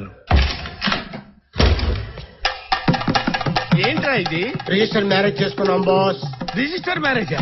ఏంట్రా ఇది register marriage చేసుకున్నాం బాస్ రిజిస్టర్ మ్యారేజ్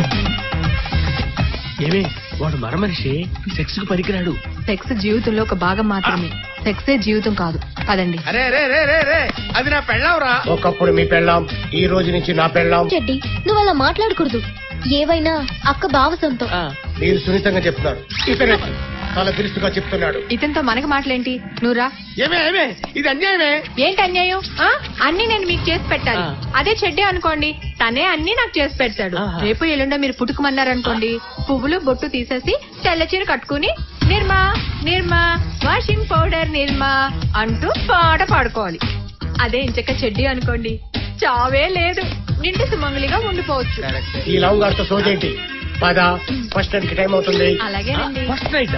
ఏమే వాడు మర మనిషి సెక్స్ కు పనికిరాడు సెక్స్ జీవితంలో ఒక భాగం మాత్రమే సెక్సే జీవితం కాదు పదండి అరే రే రే రే రే అది నా పెళ్ళావురా ఒకప్పుడు మీ పెళ్ళాం ఈ రోజు నుంచి నా పెళ్ళాం చెడ్డి నువ్వు అలా మాట్లాడకూడదు ఏవైనా అక్క బావ సొంతం మీరు సున్నితంగా చెప్తున్నారు ఇతనే చాలా బిరుస్తుగా చెప్తున్నాడు ఇతనితో మనకి మాటలేంటి నువ్వురా ఏమే ఏమే ఇది అన్యాయమే ఏంటి అన్యాయం ఆ? అన్ని నేను మీకు చేసి పెట్టాలి ఆ. అదే చెడ్డే అనుకోండి తనే అన్ని నాకు చేసి పెడతాడు ఆహా. రేపు ఎల్లుండో మీరు పుట్టుకుమన్నారనుకోండి పువ్వులు బొట్టు తీసేసి తెల్ల చీర కట్టుకుని నిర్మా నిర్మా వాషింగ్ పౌడర్ నిర్మా అంటూ పాట పాడుకోవాలి అదే ఇంచక్క చెడ్డి అనుకోండి చావే లేదు నిండు సుమంగలిగా ఉండిపోవచ్చు ఈ లవ్ గారితో సోదేంటి పద ఫస్ట్ కి టైం అవుతుంది అలాగేనండి ఫస్ట్ నైట్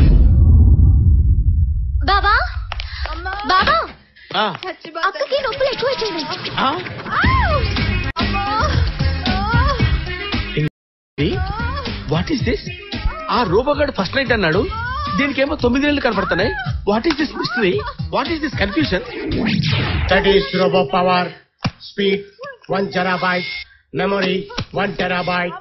బావా బావా ఆ అక్కకి నొప్పులు ఎక్కువ వచ్చింది ఆ? వాట్ ఈస్ దిస్ ఆ రూపగాడు ఫస్ట్ నైట్ అన్నాడు దీనికేమో తొమ్మిదేళ్లు కనపడుతున్నాయి what is this mystery what is this confusion that is robo power speed one terabyte memory one terabyte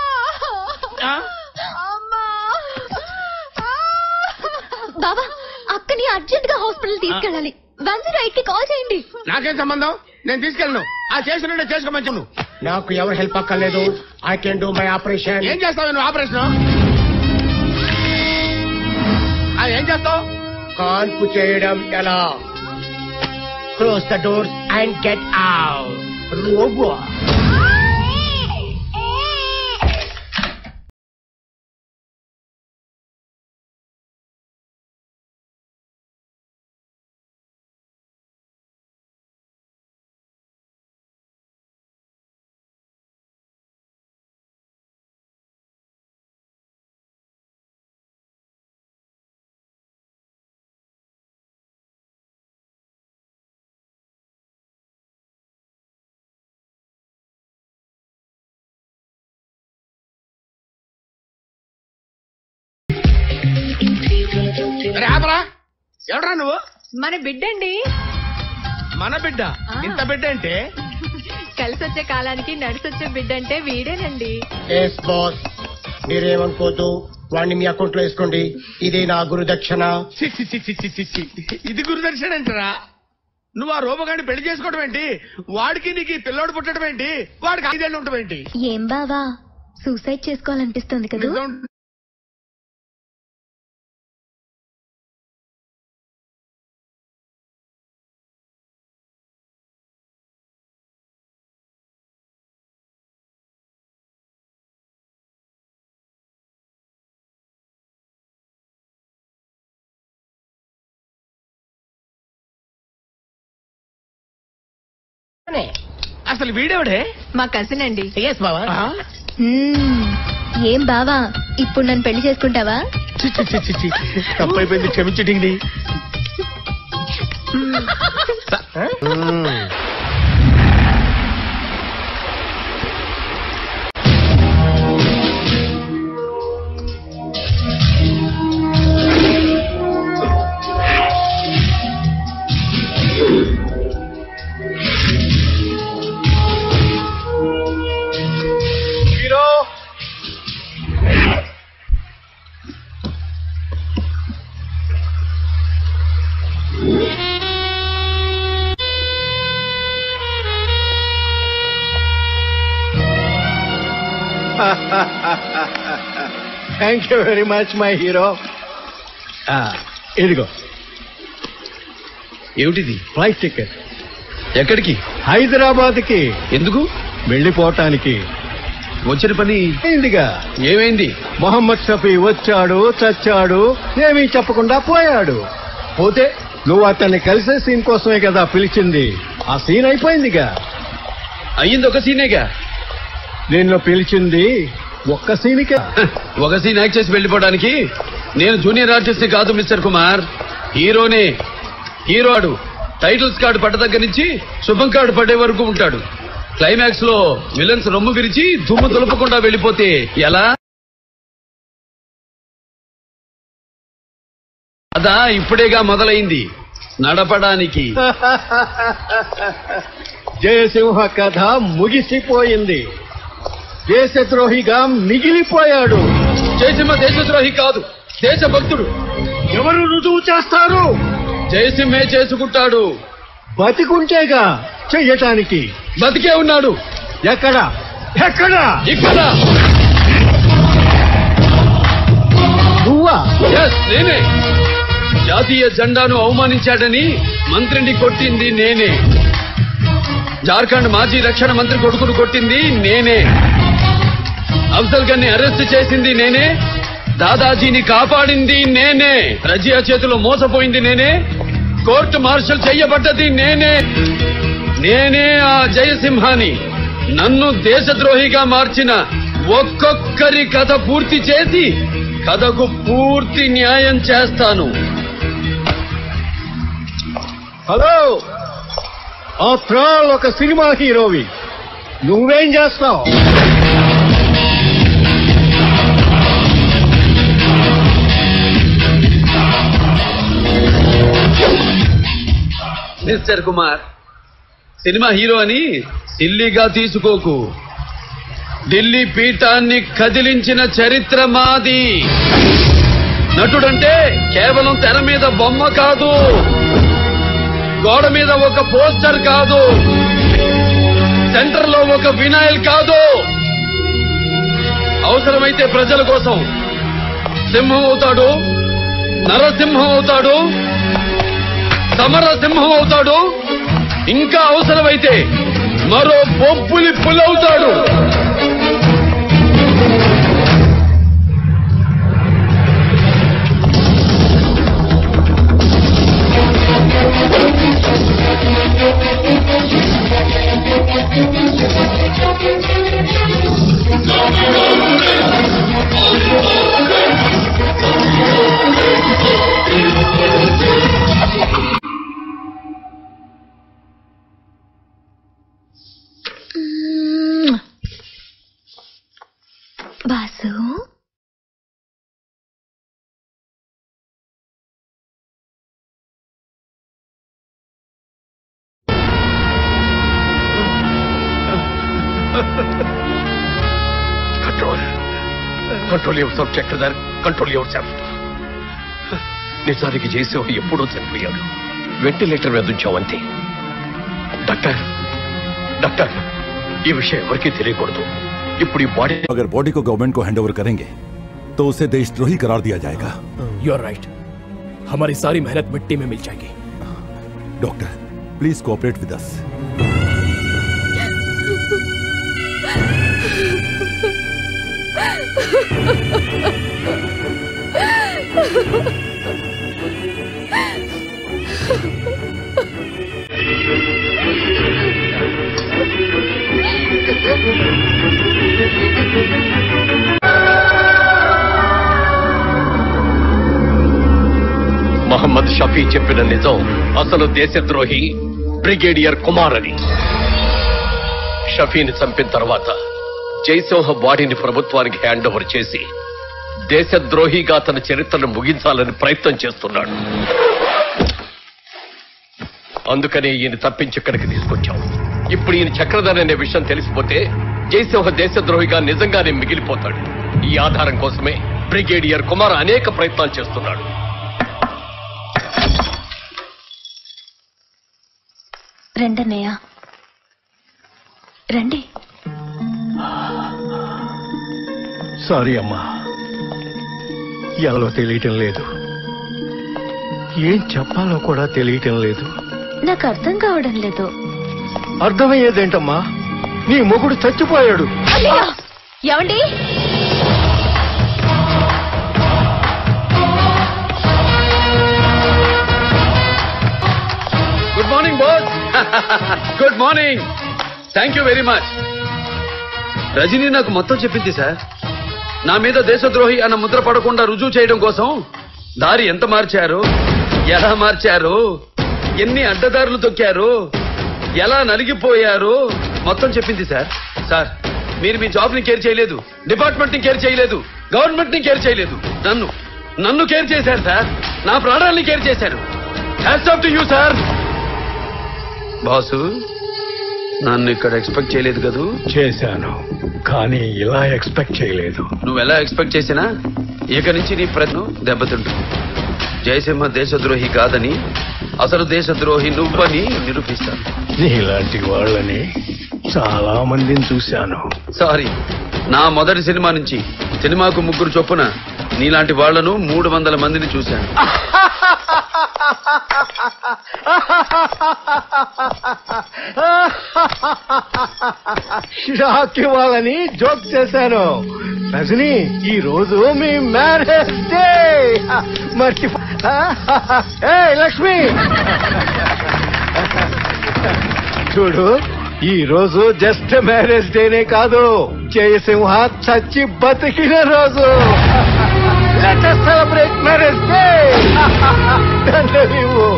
బావా అక్కని అర్జెంట్ గా హాస్పిటల్ తీసుకెళ్ళాలి వన్ జీరో ఎయిట్ కి కాల్ చేయండి నాకేం సంబంధం నేను తీసుకెళ్ళను ఆ చేసినట్టే చేసుకోమంచు నువ్వు నాకు ఎవరు హెల్ప్ అక్కర్లేదు I can do my operation ఏం చేస్తావు నువ్వు ఆపరేషన్ ఆ, ఏం చేస్తావు కాన్పు చేయడం ఎలా close the doors and get out robo అరే ఆపరా ఎవడరా నువ్వు మన బిడ్డండి మన బిడ్డ ఆ. ఇంత బిడ్డ అంటే కలిసి వచ్చే కాలానికి నడిసొచ్చే బిడ్డ అంటే వీడేనండి ఎస్ బాస్ మీరేమనుకోవద్దు వాడిని మీ అకౌంట్ లో వేసుకోండి ఇదే నా గురుదక్షిణ చి, చి, చి, చి, చి, చి, చి. ఇది గురుదర్శన్ ఏంటరా నువ్వు ఆ రూపగాన్ని పెళ్లి చేసుకోవడం ఏంటి వాడికి నీకు ఈ పిల్లోడు పుట్టడం ఏంటి వాడికి ఐదేళ్ళు ఉండటం ఏంటి ఏం బావా సూసైడ్ చేసుకోవాలనిపిస్తుంది కదా నిజం. అసలు వీడేవాడే మా కజిన్ అండి ఎస్ బావా ఆ? మ్మ్. ఏం బావా ఇప్పుడు నన్ను పెళ్లి చేసుకుంటావా చి, చి, చి, చి, చి. తప్పైపోయింది క్షమించండి thank you very much my hero ఇదిగో ఏమిటిది ఫ్లైట్ టికెట్ ఎక్కడికి హైదరాబాద్ కి ఎందుకు వెళ్ళిపోవటానికి వచ్చిన పని అయిందిగా ఏమైంది మొహమ్మద్ షఫీ వచ్చాడు చచ్చాడు ఏమీ చెప్పకుండా పోయాడు పోతే నువ్వు అతన్ని కలిసే సీన్ కోసమే కదా పిలిచింది ఆ సీన్ అయిపోయిందిగా అయ్యింది ఒక సీనేగా నిన్ను పిలిచింది ఒక్క సీన్కే ఒక సీన్ యాక్ట్ చేసి వెళ్ళిపోవడానికి నేను జూనియర్ ఆర్టిస్ట్ ని కాదు మిస్టర్ కుమార్ హీరోనే హీరోడు టైటిల్స్ కార్డు పడ్డ దగ్గర నుంచి శుభం కార్డు పడే వరకు ఉంటాడు క్లైమాక్స్ లో విలన్స్ రొమ్ము విరిచి దుమ్ము దులపకుండా వెళ్ళిపోతే ఎలా అదా ఇప్పుడేగా మొదలైంది నడపడానికి జయసింహ కథ ముగిసిపోయింది దేశద్రోహిగా మిగిలిపోయాడు జయసింహ దేశద్రోహి కాదు దేశభక్తుడు ఎవరు రుజువు చేస్తారు జయసింహే చేసుకుంటాడు బతికుంటేగా చెయ్యటానికి బతికే ఉన్నాడు ఎక్కడ ఎక్కడ ఇక్కడ నువ్వా ఎస్ నేనే జాతీయ జెండాను అవమానించాడని మంత్రిని కొట్టింది నేనే జార్ఖండ్ మాజీ రక్షణ మంత్రి కొడుకును కొట్టింది నేనే అఫ్జల్ గన్ని అరెస్ట్ చేసింది నేనే దాదాజీని కాపాడింది నేనే రజియా చేతిలో మోసపోయింది నేనే కోర్టు మార్షల్ చెయ్యబడ్డది నేనే నేనే ఆ జయసింహాని నన్ను దేశద్రోహిగా మార్చిన ఒక్కొక్కరి కథ పూర్తి చేసి కథకు పూర్తి న్యాయం చేస్తాను హలో ఆఫ్టర్ ఆల్ ఒక సినిమా హీరోవి నువ్వేం చేస్తావు మిస్టర్ కుమార్ సినిమా హీరో అని సిల్లిగా తీసుకోకు ఢిల్లీ పీఠాన్ని కదిలించిన చరిత్ర మాది నటుడంటే కేవలం తెర మీద బొమ్మ కాదు గోడ మీద ఒక పోస్టర్ కాదు సెంటర్ లో ఒక వినాయల్ కాదు అవసరమైతే ప్రజల కోసం సింహం అవుతాడు నరసింహం అవుతాడు సమరసింహం అవుతాడు ఇంకా అవసరమైతే మరో బొబ్బులి పులవుతాడు boss control control yourself Chakradhar control yourself నిజానికి చేసే ఎప్పుడో చనిపోయాడు వెంటిలేటర్ మీద ఉంచావంతే డాక్టర్ డాక్టర్ ఈ విషయం ఎవరికీ తెలియకూడదు ఇప్పుడు ఈ బాడీ अगर बॉडी को गवर्नमेंट को हैंड ओवर करेंगे तो उसे देशद्रोही करार दिया जाएगा यू आर राइट हमारी सारी मेहनत मिट्टी में मिल जाएगी doctor please cooperate with us Mohammed Shafi చెప్పిన నిజం అసలు దేశద్రోహి బ్రిగేడియర్ కుమార్ అని షఫీని చంపిన తర్వాత జైసింహ బాడీని ప్రభుత్వానికి హ్యాండ్ ఓవర్ చేసి దేశద్రోహిగా తన చరిత్రను ముగించాలని ప్రయత్నం చేస్తున్నాడు అందుకనే ఈయన తప్పించి ఇక్కడికి తీసుకొచ్చాం ఇప్పుడు ఈయన చక్రధర్ అనే విషయం తెలిసిపోతే జైసింహ దేశద్రోహిగా నిజంగానే మిగిలిపోతాడు ఈ ఆధారం కోసమే బ్రిగేడియర్ కుమార్ అనేక ప్రయత్నాలు చేస్తున్నాడు రండన్నయ్య రండి సారీ అమ్మా ఎవరో తెలియటం లేదు ఏం చెప్పాలో కూడా తెలియటం లేదు నాకు అర్థం కావడం లేదు అర్థమయ్యేదేంటమ్మా నీ మొగుడు చచ్చిపోయాడు అన్నయ్య ఏమండి good morning boss good morning thank you very much Rajani నాకు మొత్తం చెప్పింది సార్ నా మీద దేశద్రోహి అన్న ముద్ర పడకుండా రుజువు చేయడం కోసం దారి ఎంత మార్చారు ఎలా మార్చారు ఎన్ని అడ్డదారులు తొక్కారు ఎలా నలిగిపోయారు మొత్తం చెప్పింది సార్ సార్ మీరు మీ జాబ్ ని కేర్ చేయలేదు డిపార్ట్మెంట్ ని కేర్ చేయలేదు గవర్నమెంట్ ని కేర్ చేయలేదు నన్ను నన్ను కేర్ చేశారు సార్ నా ప్రాణాలని కేర్ చేశారు hats off to you sir boss నన్ను ఇక్కడ ఎక్స్పెక్ట్ చేయలేదు కదూ చేశాను కానీ ఇలా ఎక్స్పెక్ట్ చేయలేదు నువ్వు ఎలా ఎక్స్పెక్ట్ చేసినా ఇక నుంచి నీ ప్రశ్న దెబ్బతింటుంది జయసింహ దేశద్రోహి కాదని అసలు దేశద్రోహి నువ్వని నిరూపిస్తాను నీలాంటి వాళ్ళని చాలా మందిని చూశాను సారీ నా మొదటి సినిమా నుంచి సినిమాకు ముగ్గురు చొప్పున నీలాంటి వాళ్లను మూడు వందల మందిని చూశాను షాక్ ఇవ్వాలని జోక్ చేశాను రజని ఈ రోజు మీ మ్యారేజ్ డే మర్చి ఏ లక్ష్మి చూడు ఈ రోజు జస్ట్ మ్యారేజ్ డేనే కాదు జయసింహ చచ్చి బతికిన రోజు లెట్ సెలబ్రేట్ మ్యారేజ్ డే నీవు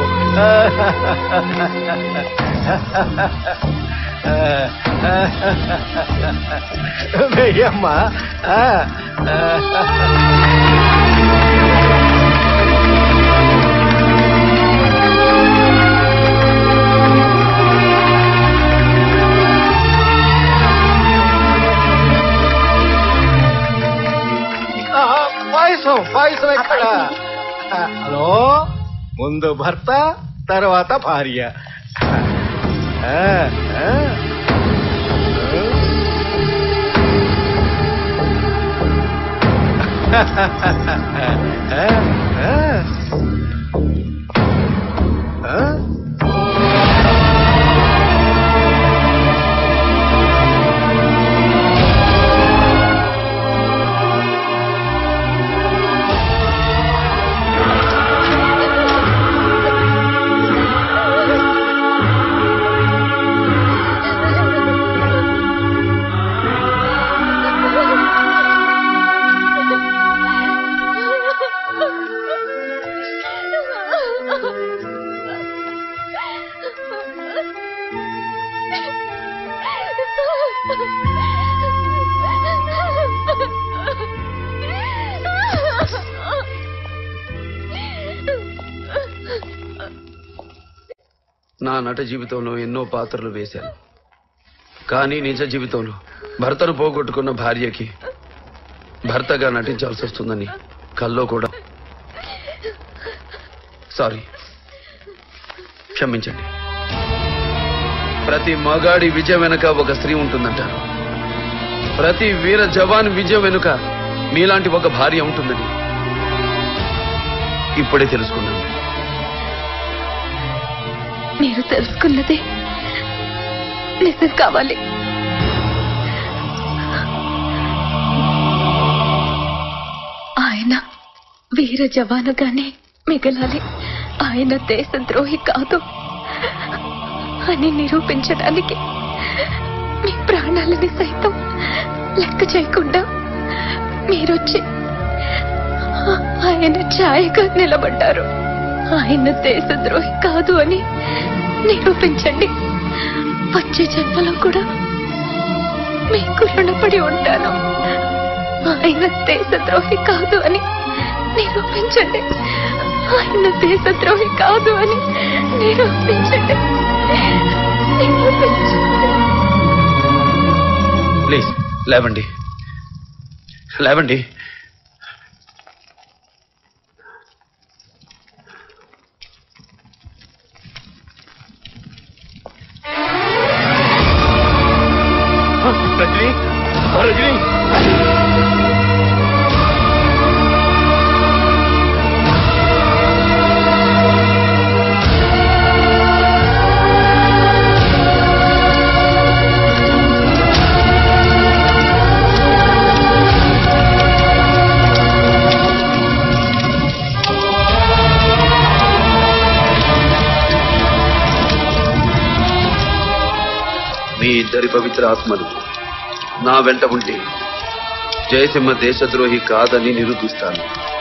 వెయ్యమ్మా ఆ, ఆ. ఆ, పాయసం పాయసం ఎక్కడ ఆ, హలో ముందు భర్త తర్వాత భార్య ఆ, ఆ. ఆ, ఆ. ఆ? నా నట జీవితంలో ఎన్నో పాత్రలు వేశాను కానీ నిజ జీవితంలో భర్తను పోగొట్టుకున్న భార్యకి భర్తగా నటించాల్సి వస్తుందని కల్లో కూడా సారీ క్షమించండి ప్రతి మగాడి విజయం వెనుక ఒక స్త్రీ ఉంటుందంటారు ప్రతి వీర జవాన్ విజయం వెనుక మీలాంటి ఒక భార్య ఉంటుందని ఇప్పుడే తెలుసుకున్నాను మీరు తెలుసుకున్నదే నిజం కావాలి ఆయన వీర జవానుగానే మిగలాలి ఆయన దేశద్రోహి కాదు అని నిరూపించడానికి మీ ప్రాణాలని సైతం లెక్క చేయకుండా మీరొచ్చి ఆయన ఛాయగా నిలబడ్డారు ఆయన దేశద్రోహి కాదు అని నిరూపించండి వచ్చే జన్మలో కూడా మీకు రుణపడి ఉంటాను ఆయన దేశద్రోహి కాదు అని నిరూపించండి ఆయన దేశద్రోహి కాదు అని నిరూపించండి నిరూపించండి ప్లీజ్ లేవండి లేవండి రజని రజని మీ ఇద్దరి పవిత్ర ఆత్మలు నా వెంట ఉంటే జయసింహ దేశద్రోహి కాదని నిరూపిస్తాను